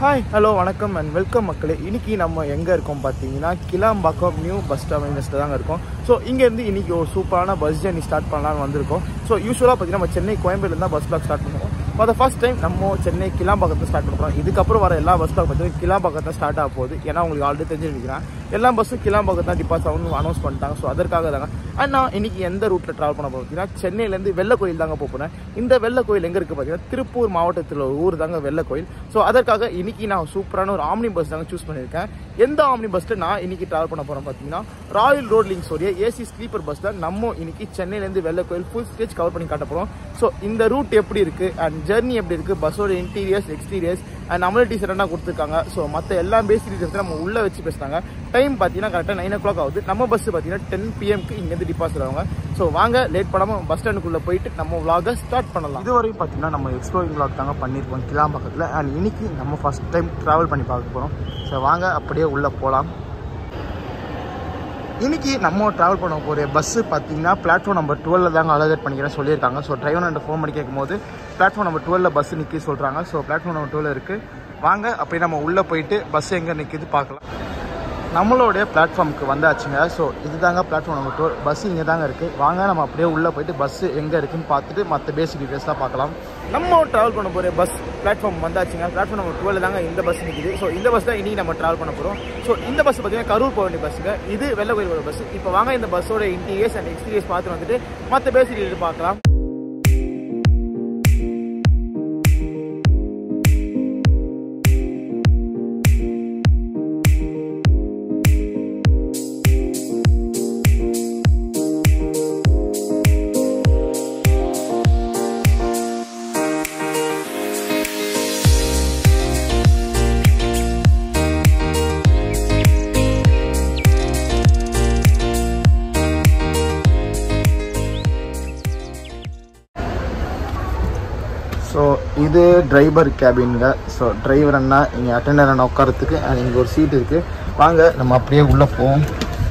Hi hello வணக்கம் and welcome மக்களே இன்னைக்கு நம்ம எங்கே இருக்கோம் பார்த்தீங்கன்னா கிளாம்பாக்கம் நியூ பஸ் டெர்மினஸில் தாங்க இருக்கோம் ஸோ இங்கேருந்து இன்னைக்கு ஒரு சூப்பரான பஸ் ஜர்னி ஸ்டார்ட் பண்ணலாம்னு வந்திருக்கோம் ஸோ யூஸ்வலாக பார்த்தீங்கன்னா நம்ம சென்னை கோயம்பேடுல தான் பஸ் பிளாக் ஸ்டார்ட் பண்ணுவோம் ஃபார் த ஃபர்ஸ்ட் டைம் நம்ம சென்னை கிளாம்பாக்கத்தில் ஸ்டார்ட் பண்ணுறோம் இதுக்கப்புறம் வர எல்லா பஸ் பிளாக் பார்த்தீங்கன்னா கிளாம்பாக்கத்தில் ஸ்டார்ட் ஆக போகுது ஏன்னா உங்களுக்கு ஆல்ரெடி தெரிஞ்சிருக்கிறேன் எல்லா பஸ்ஸும் கிளாம்பாக்கம் தான் டிபாஸ் ஆகணும் அனௌன்ஸ் பண்ணிட்டாங்க ஸோ அதற்காக தாங்க அண்ட் நான் இன்னைக்கு எந்த ரூட்டில் ட்ராவல் பண்ண போகிறோம் பார்த்தீங்கன்னா சென்னையிலேருந்து வெள்ளை கோயில் தாங்க போக போகிறேன் இந்த வெள்ளை கோயில் எங்கே இருக்குது பார்த்தீங்கன்னா திருப்பூர் மாவட்டத்தில் ஒரு ஊர் தாங்க வெள்ளை கோயில் ஸோ அதற்காக இன்னைக்கு நான் சூப்பரான ஒரு ஆம்னி பஸ் தாங்க சூஸ் பண்ணியிருக்கேன் எந்த ஆம்னி பஸ்ஸில் நான் இன்னைக்கு ட்ராவல் பண்ண போகிறேன் பார்த்தீங்கன்னா ராயல் ரோட் லிங்க்ஸ் உடைய ஏசி ஸ்லீப்பர் பஸ்ஸில் நம்ம இன்னைக்கு சென்னையிலேருந்து வெள்ளை கோயில் ஃபுல் ஸ்டேஜ் கவர் பண்ணி காட்ட போகிறோம் ஸோ இந்த ரூட் எப்படி இருக்குது அண்ட் ஜெர்னி எப்படி இருக்குது பஸ்ஸோட இன்டீரியர்ஸ் எக்ஸ்டீரியர்ஸ் அண்ட் அமிலிட்டிஸ் என்ன கொடுத்துருக்காங்க ஸோ மற்ற எல்லா பேசிக் டீட்டெயில்ஸ் நம்ம உள்ளே வச்சு பேசுனாங்க டைம் பார்த்தீங்கன்னா கரெக்டாக நைன் ஓ கிளாக் ஆகுது நம்ம பஸ் பார்த்தீங்கன்னா டென் பிஎம்க்கு இங்கேருந்து டிபாசிட் ஆகுங்க ஸோ வாங்க லேட் பண்ணாமல் பஸ் ஸ்டாண்டுக்குள்ளே போயிட்டு நம்ம vlog-அ ஸ்டார்ட் பண்ணலாம் இதுவரையும் பார்த்தீங்கன்னா நம்ம எக்ஸ்ப்ளோரிங் vlog தாங்க பண்ணியிருக்கோம் கிளாம்பக்கத்தில் அண்ட் இன்னைக்கு நம்ம ஃபஸ்ட் டைம் ட்ராவல் பண்ணி பார்க்க போகிறோம் ஸோ வாங்க அப்படியே உள்ளே போகலாம் இன்னைக்கு நம்ம ட்ராவல் பண்ண போகிற பஸ்ஸு பார்த்தீங்கன்னா பிளாட்ஃபார்ம் நம்பர் டுவெல்ல தாங்க அலகேட் பண்ணிக்கிறேன் சொல்லியிருக்காங்க ஸோ டிரைவர் அண்ட் ஃபோன் பண்ணி கேட்கும்போது பிளாட்ஃபார்ம் நம்பர் டுவெல்ல பஸ் நிற்க சொல்கிறாங்க ஸோ பிளாட்ஃபார்ம் நம்பர் டுவெல் இருக்குது வாங்க அப்படியே நம்ம உள்ளே போயிட்டு பஸ் எங்கே நிற்கிது பார்க்கலாம் நம்மளுடைய பிளாட்ஃபார்முக்கு வந்தாச்சுங்க ஸோ இதுதாங்க பிளாட்ஃபார்ம் நம்பர் டூ பஸ் இங்கே தாங்க இருக்குது வாங்க நம்ம அப்படியே உள்ளே போயிட்டு பஸ் எங்கே இருக்குன்னு பார்த்துட்டு மற்ற பேசிக் டீட்டெயில்ஸ்லாம் பார்க்கலாம் நம்ம ட்ராவல் பண்ண போகிற பஸ் பிளாட்ஃபார்ம் வந்தாச்சுங்க பிளாட்ஃபார்ம் நம்பர் டுவெல் தாங்க இந்த பஸ் நிற்கிது ஸோ இந்த பஸ் தான் இன்றைக்கி நம்ம ட்ராவல் பண்ண போகிறோம் ஸோ இந்த பஸ் பார்த்தீங்கன்னா கரூர் போக வேண்டிய பஸ்ஸுங்க இது வெள்ளை கோயில் பஸ் இப்போ வாங்க இந்த பஸ்ஸோட இன்டீரியர்ஸ் அண்ட் எக்ஸ்பீரியன்ஸ் பார்த்து வந்துட்டு மற்ற பேசிக் டீட்டெயில் பார்க்கலாம் ஸோ இது டிரைவர் கேபின்ங்க ஸோ டிரைவர் அண்ணா இங்கே அட்டெண்டர் அண்ணா உட்காரத்துக்கு அண்ட் இங்கே ஒரு சீட் இருக்குது வாங்க நம்ம அப்படியே உள்ளே போவோம்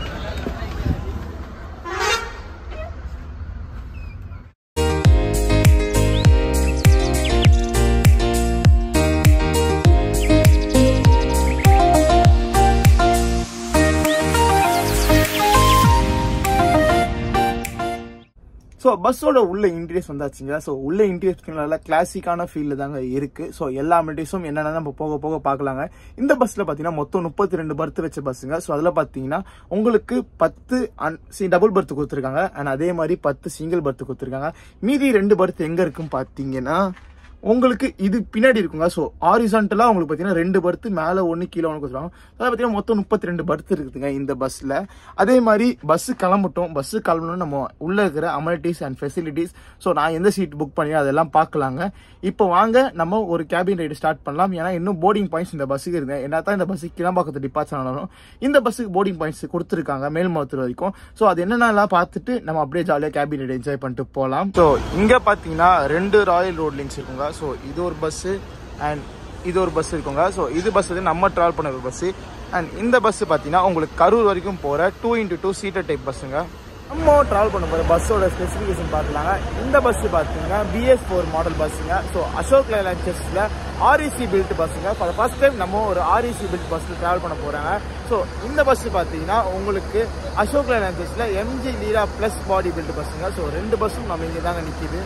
ஸோ பஸ்ஸோட உள்ள இன்டீரியர்ஸ் வந்தாச்சுங்க ஸோ உள்ள இன்டீரியர்ஸ் நல்லா கிளாசிக்கான ஃபீல்டு தாங்க இருக்கு ஸோ எல்லா அமெனிட்டிஸும் என்னென்ன நம்ம போக போக பார்க்கலாங்க இந்த பஸ்ல பார்த்தீங்கன்னா மொத்தம் முப்பத்தி ரெண்டு பர்த் வச்ச பஸ்ஸுங்க ஸோ அதில் பார்த்தீங்கன்னா உங்களுக்கு பத்து அன் சி டபுள் பர்த் கொடுத்துருக்காங்க அண்ட் அதே மாதிரி பத்து சிங்கிள் பர்த் கொடுத்துருக்காங்க மீதி ரெண்டு பர்த் எங்க இருக்குன்னு பார்த்தீங்கன்னா உங்களுக்கு இது பின்னாடி இருக்குங்க ஸோ ஆரிசான்டலாக உங்களுக்கு பார்த்தீங்கன்னா ரெண்டு பர்த் மேலே ஒன்று கீழே ஒன்று கொடுத்துருவாங்க அதாவது பார்த்தீங்கன்னா மொத்தம் முப்பத்தி ரெண்டு பர்த் இருக்குதுங்க இந்த பஸ்ஸில் அதே மாதிரி பஸ்ஸு கிளம்பட்டும் பஸ்ஸு கிளம்பணும்னு நம்ம உள்ளே இருக்கிற அமெனிட்டிஸ் அண்ட் ஃபெசிலிட்டிஸ் ஸோ நான் எந்த சீட் புக் பண்ணி அதெல்லாம் பார்க்கலாங்க இப்போ வாங்க நம்ம ஒரு கேபின் ரைடு ஸ்டார்ட் பண்ணலாம் ஏன்னா இன்னும் போர்டிங் பாயிண்ட்ஸ் இந்த பஸ்ஸுக்கு இருக்கு என்ன தான் இந்த பஸ்ஸுக்கு கிளம்பாக்கத்து டிபார்ச்சர் ஆனாலும் இந்த பஸ்ஸுக்கு போர்டிங் பாயிண்ட்ஸ் கொடுத்துருக்காங்க மேல்மருத்துவ வரைக்கும் ஸோ அது என்னென்னலாம் பார்த்துட்டு நம்ம அப்படியே ஜாலியாக கேபின் ரைடு என்ஜாய் பண்ணிட்டு போகலாம் ஸோ இங்கே பார்த்தீங்கன்னா ரெண்டு ராயல் ரோட் லிங்க்ஸ் இருக்குங்க ஸோ இது ஒரு பஸ்ஸு அண்ட் இது ஒரு பஸ் இருக்குங்க ஸோ இது பஸ் வந்து நம்ம ட்ராவல் பண்ண ஒரு பஸ்ஸு அண்ட் இந்த பஸ் பார்த்தீங்கன்னா உங்களுக்கு கரூர் வரைக்கும் போகிற two into two seater type பஸ்ஸுங்க நம்ம ட்ராவல் பண்ண போகிற பஸ்ஸோட ஸ்பெசிஃபிகேஷன் பார்க்கலாங்க இந்த பஸ் பார்த்தீங்கன்னா பிஎஸ் ஃபோர் மாடல் பஸ்ஸுங்க ஸோ அசோக் லைலாண்ட் செஸ்ல ஆர்இசி பில்ட் பஸ்ஸுங்க ஃபார் ஃபர்ஸ்ட் டைம் நம்ம ஒரு ஆர்இசி பில்ட் பஸ்ஸில் ட்ராவல் பண்ண போகிறாங்க ஸோ இந்த பஸ் பார்த்தீங்கன்னா உங்களுக்கு அசோக் லைலாண்ட் செஸ்ல எம்ஜி லீரா ப்ளஸ் பாடி பில்ட் பஸ்ஸுங்க ஸோ ரெண்டு பஸ்ஸும் நம்ம இங்கே தாங்க நிற்கிது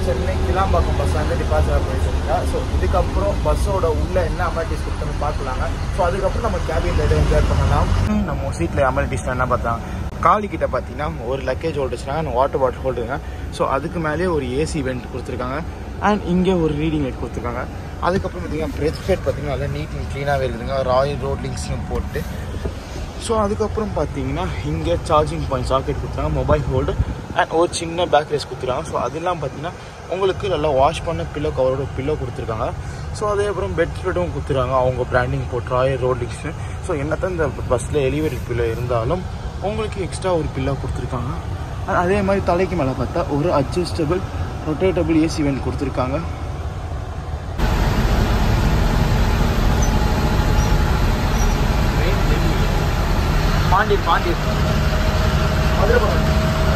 சென்னை கிளாம்பாக்கம் பஸ் வந்து டிபாசிட் போயிட்டு ஸோ இதுக்கப்புறம் பஸ்ஸோட உள்ள என்ன அமெரிட்டிஸ் கொடுத்துன்னு பார்க்கலாங்க ஸோ அதுக்கப்புறம் நம்ம கேபின் ரைடை என்ஜாய் பண்ணலாம் நம்ம சீட்டில் அமெரிட்டிஸ் என்ன பார்த்தாங்க காலி கிட்ட பார்த்தீங்கன்னா ஒரு லக்கேஜ் ஹோல்டர்ஸ்னாங்க வாட்டர் பாட்டில் ஹோல்டுங்க ஸோ அதுக்கு மேலேயே ஒரு ஏசி வெண்ட் கொடுத்துருக்காங்க அண்ட் இங்கே ஒரு ரீடிங் லைட் கொடுத்துருக்காங்க அதுக்கப்புறம் பார்த்தீங்கன்னா பிரெத் ஃபேட் பார்த்தீங்கன்னா நல்லா நீட் அண்ட் க்ளீனாகவே இருக்குதுங்க ராயல் ரோட் லிங்க்ஸையும் போட்டு ஸோ அதுக்கப்புறம் பார்த்தீங்கன்னா இங்கே சார்ஜிங் பாயிண்ட் சாக்கெட் கொடுத்துருக்காங்க மொபைல் ஹோல்டு அண்ட் ஒரு சின்ன பேக் ரேஸ் கொடுத்துருக்காங்க ஸோ அதெல்லாம் பார்த்தீங்கன்னா உங்களுக்கு நல்லா வாஷ் பண்ண பில்லோ கவரோட பில்லோ கொடுத்துருக்காங்க ஸோ அதே அப்புறம் பெட் ஸ்ப்ரெட்டும் கொடுத்துருக்காங்க அவங்க பிராண்டிங் போட்டு ராயல் ரோட்லிங்ஸு ஸோ என்னத்தான் இந்த பஸ்ஸில் எலிவேட்டட் பில்லோ இருந்தாலும் உங்களுக்கு எக்ஸ்ட்ரா ஒரு பில்லோ கொடுத்துருக்காங்க And அதே மாதிரி தலைக்கு மேலே பார்த்தா ஒரு அட்ஜஸ்டபிள் ரொட்டேட்டபிள் ஏசி வெண்ட் கொடுத்துருக்காங்க பாண்டி பாண்டி மதுரை போகிறேன்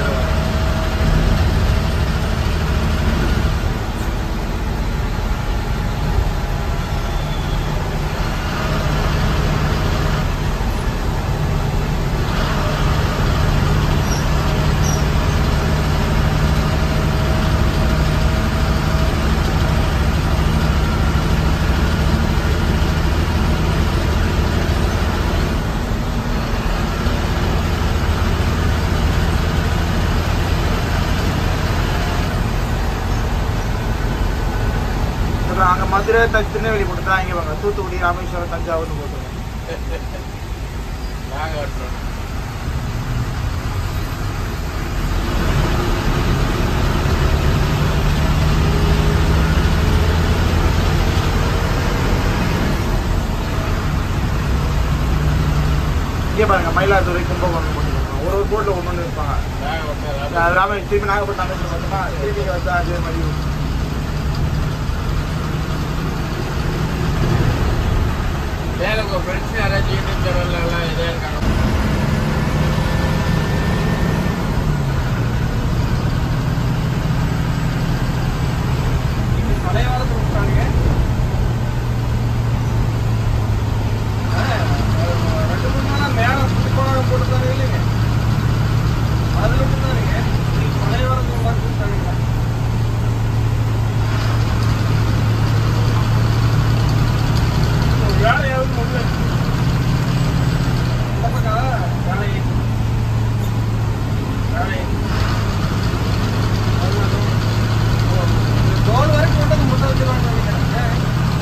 அப்புறம் அங்கே மதுரை த- திருநெல்வேலி போட்டு இங்கே வாங்க தூத்துக்குடி ராமேஸ்வரம் தஞ்சாவூர்னு போட்டுருங்க இங்கே பாருங்க மயிலாடுதுறை கும்பகோணம் போட்டுருக்காங்க ஒரு ஒரு போர்ட்டில் ஒன்று ஒன்று இருப்பாங்க ராமே திருப்பி நாகப்பட்டினம் அங்கே பார்த்தோமா திருப்பி இங்க வந்தா அதே மாதிரி வேலைக்கு ஃப்ரெண்ட்ஸ் யாராச்சும் யூடியூப் சேனல்ல எல்லாம் இதே இருக்காங்க மலையாளத்தில் விட்டானுங்க ரெண்டு மூணு நாளாக மேலே சுற்றி போனாங்க போட்டுருந்தாங்க இல்லைங்க அதில் விட்டுருந்தானுங்க மலையாளத்தில் விட்டானுங்க வேலையாவது முதல்ல இந்த பக்கம் வேலை வேலை டோல் வரைக்கும் கொண்டு வந்து முட்டை வச்சிருவாங்க நினைக்கிறேன்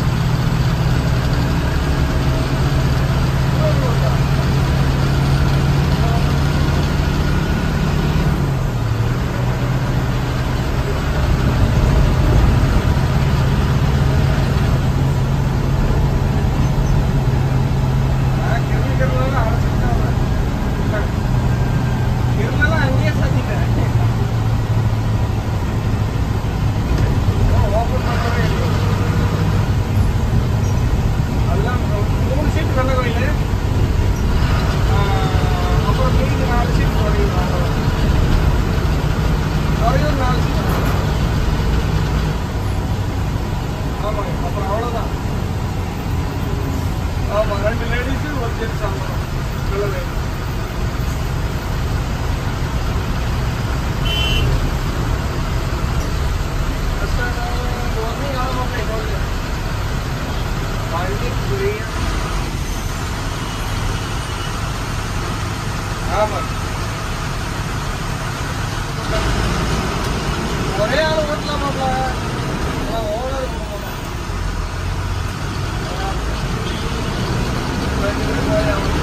இருந்தாலும் அங்கேயே சாத்திட்டேன் ஓப்பன் பண்ணவே இல்லை அதெல்லாம் மூணு சீட் வெள்ள கோயில் அப்புறம் மீதி நாலு சீட் குறையும் குறையும் நாலு சீட் ஆமாங்க அப்புறம் அவ்வளோதான் ஆமாம் ரெண்டு லேடிஸு ஒரு ஜென்ஸ் ஆமாம் வெள்ள கோயில் ஒரே ஆள் ஓட்டலாமாப்ல ஓனர் ரெண்டு பேரும் போய் ஆகணும்.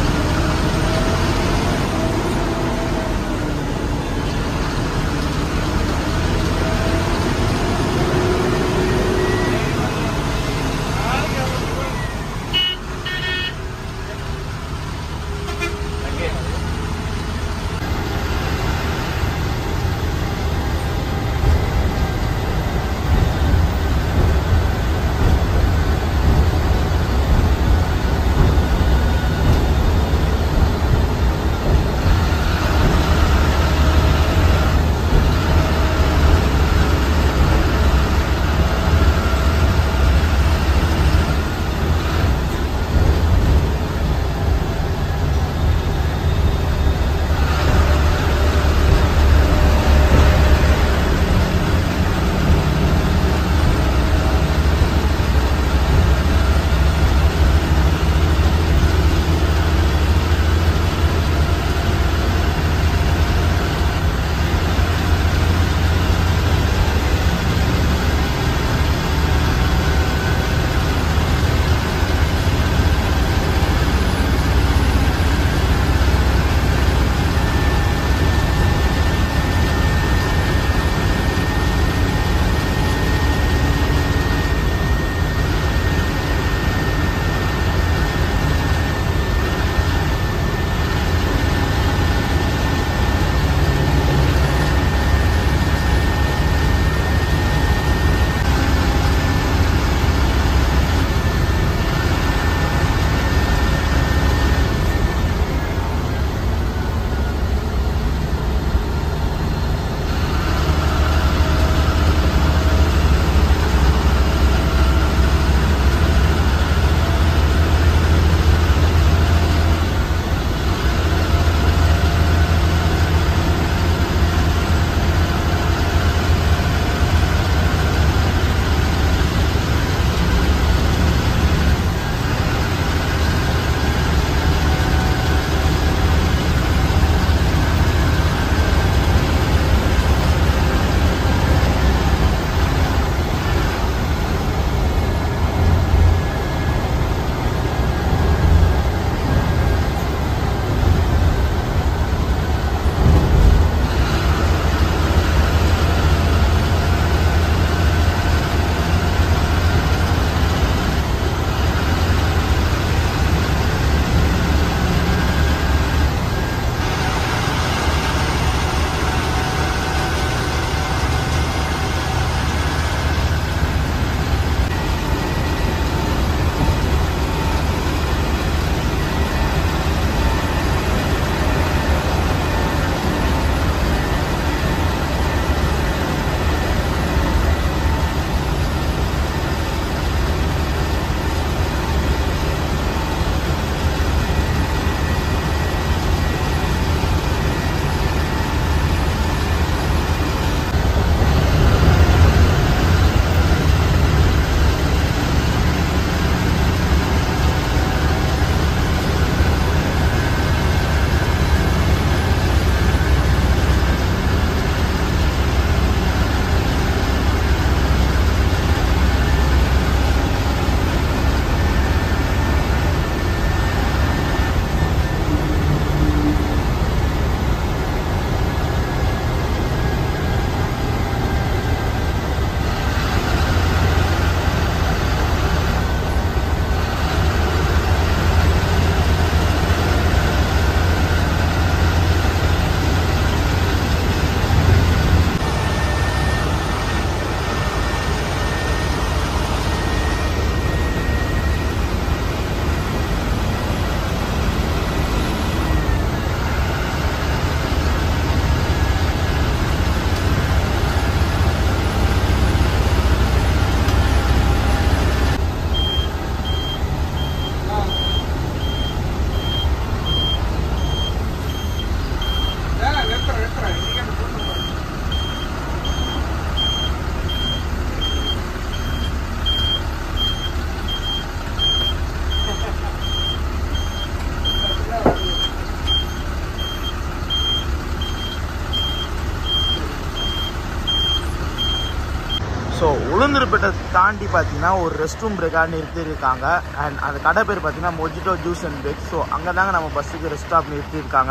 ஸோ உளுந்தூர்பேட்டை தாண்டி பார்த்தீங்கன்னா ஒரு ரெஸ்ட் ரூம் பிரேக்காக நிறுத்தியிருக்காங்க அண்ட் அந்த கடை பேர் பார்த்தீங்கன்னா mojito juice and bake so அங்கே தாங்க நம்ம பஸ்ஸுக்கு ரெஸ்ட் ஸ்டாப் நிறுத்தியிருக்காங்க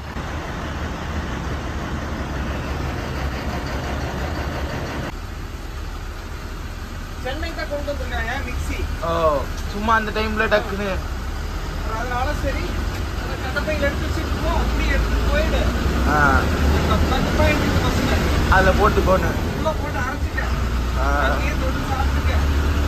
சென்னை தான் கொண்டு வந்திருக்காங்க மிக்ஸி ஓ சும்மா அந்த டைமில் டக்குன்னு அதனால சரி அந்த கட்டப்பையில் எடுத்து வச்சுட்டு அப்படியே எடுத்துட்டு போயிடு ஆ, பத்து பாயிண்ட் இருக்கு பசங்க அதில் போட்டு போன்னு உள்ள போட்டு அரைச்சிட்டேன் ஆ. அங்கேயே தொட்டு சாப்பிட்டுட்டேன்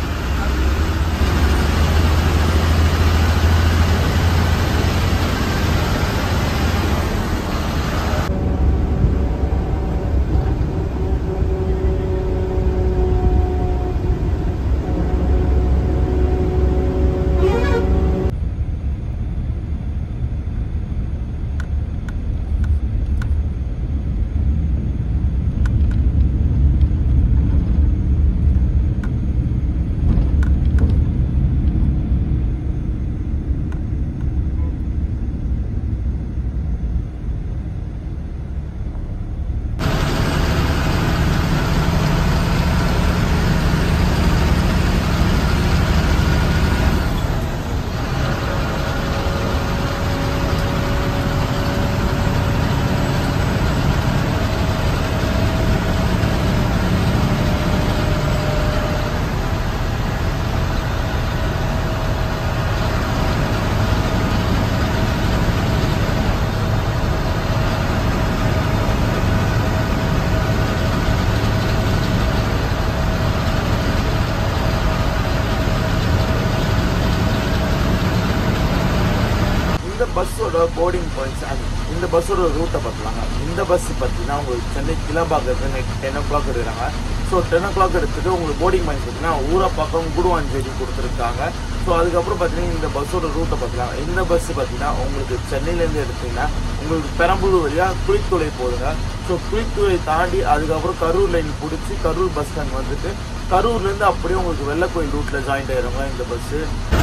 இந்த பஸ்ஸோட போர்டிங் பாயிண்ட்ஸ் அண்ட் இந்த பஸ்ஸோட ரூட்டை பார்க்கலாங்க இந்த பஸ் பார்த்தீங்கன்னா உங்களுக்கு சென்னை கிளம்பாக்கிறது நைட் டென் ஓ கிளாக் எடுக்கிறாங்க ஸோ டென் ஓ கிளாக் எடுத்துட்டு உங்களுக்கு போர்டிங் பாயிண்ட்ஸ் பார்த்தீங்கன்னா ஊரப்பாக்கம் குடுவாஞ்சேரி கொடுத்துருக்காங்க ஸோ அதுக்கப்புறம் பார்த்தீங்கன்னா இந்த பஸ்ஸோட ரூட்டை பார்க்கலாம் இந்த பஸ் பார்த்தீங்கன்னா உங்களுக்கு சென்னையிலேருந்து எடுத்தீங்கன்னா உங்களுக்கு பெரம்பலூர் வழியாக குளித்துறை போகுதுங்க ஸோ குளித்துறை தாண்டி அதுக்கப்புறம் கரூர் லைன் பிடிச்சி கரூர் பஸ் ஸ்டாண்ட் வந்துட்டு கரூர்லேருந்து அப்படியே உங்களுக்கு வெள்ளக்கோயில் ரூட்டில் ஜாயின்ட் ஆயிருங்க இந்த பஸ்ஸு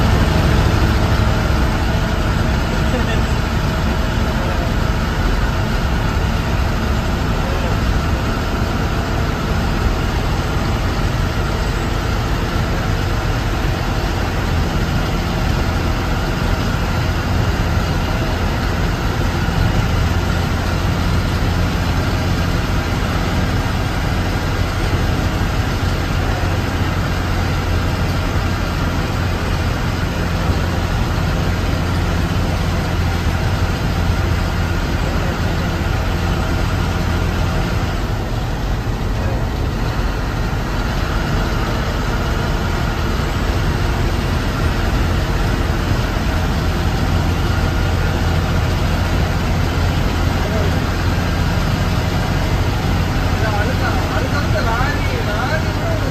அடுத்தடுத்த லாரி லாரி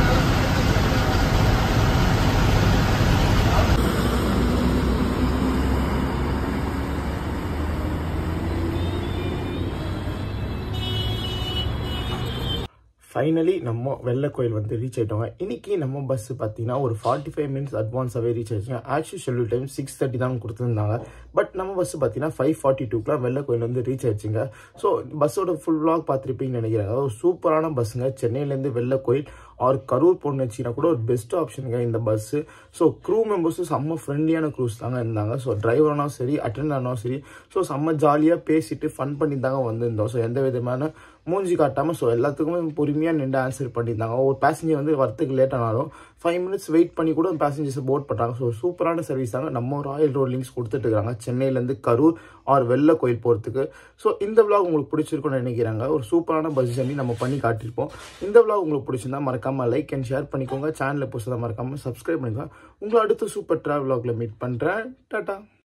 ஃபைனலி நம்ம வெள்ளக்கோயில் வந்து ரீச் ஆயிட்டோங்க இன்னைக்கு நம்ம பஸ் பார்த்தீங்கன்னா ஒரு ஃபார்ட்டி ஃபைவ் மினிட்ஸ் அட்வான்ஸாகவே ரீச் ஆயிடுச்சுங்க actual schedule time six thirty தான் கொடுத்துருந்தாங்க பட் நம்ம பஸ் பார்த்தீங்கன்னா ஃபைவ் ஃபார்ட்டி டூக்குலாம் வெள்ளக்கோயில் வந்து ரீச் ஆயிடுச்சுங்க ஸோ பஸ்ஸோட ஃபுல் vlog பார்த்துருப்பீங்கன்னு நினைக்கிறேன் அதாவது சூப்பரான பஸ்ஸுங்க சென்னையிலேருந்து வெள்ளக்கோயில் ஆர் கரூர் போனுச்சுன்னா கூட ஒரு பெஸ்ட் ஆப்ஷனுங்க இந்த பஸ்ஸு ஸோ க்ரூ மெம்பர்ஸும் செம்ம ஃப்ரெண்ட்லியான க்ரூஸ் தாங்க இருந்தாங்க ஸோ டிரைவரானாலும் சரி அட்டெண்ட் ஆனாலும் சரி ஸோ செம்ம ஜாலியாக பேசிட்டு ஃபன் பண்ணி தாங்க வந்திருந்தோம் ஸோ எந்த விதமான மூஞ்சி காட்டாமல் ஸோ எல்லாத்துக்குமே பொறுமையாக நின்று ஆன்சர் பண்ணியிருந்தாங்க ஒரு பேசஞ்சர் வந்து வரத்துக்கு லேட் ஆனாலும் ஃபைவ் மினிட்ஸ் வெயிட் பண்ணி கூட பேசஞ்சர்ஸை போட் பண்ணுறாங்க ஸோ சூப்பரான சர்வீஸ் தாங்க நம்ம ராயல் ரோட் லிங்க்ஸ் கொடுத்துட்டு இருக்காங்க சென்னையிலேருந்து கரூர் ஆர் வெள்ள கோயில் போகிறதுக்கு ஸோ இந்த vlog உங்களுக்கு பிடிச்சிருக்கும்னு நினைக்கிறாங்க ஒரு சூப்பரான பஸ் ஜர்னி நம்ம பண்ணி காட்டியிருப்போம் இந்த vlog உங்களுக்கு பிடிச்சிருந்தா மறக்காம லைக் அண்ட் ஷேர் பண்ணிக்கோங்க சேனலை புதுசாக மறக்காம சப்ஸ்கிரைப் பண்ணிக்கோங்க உங்களை அடுத்த சூப்பர் ட்ராவல் vlogல மீட் பண்ணுறேன் டாட்டா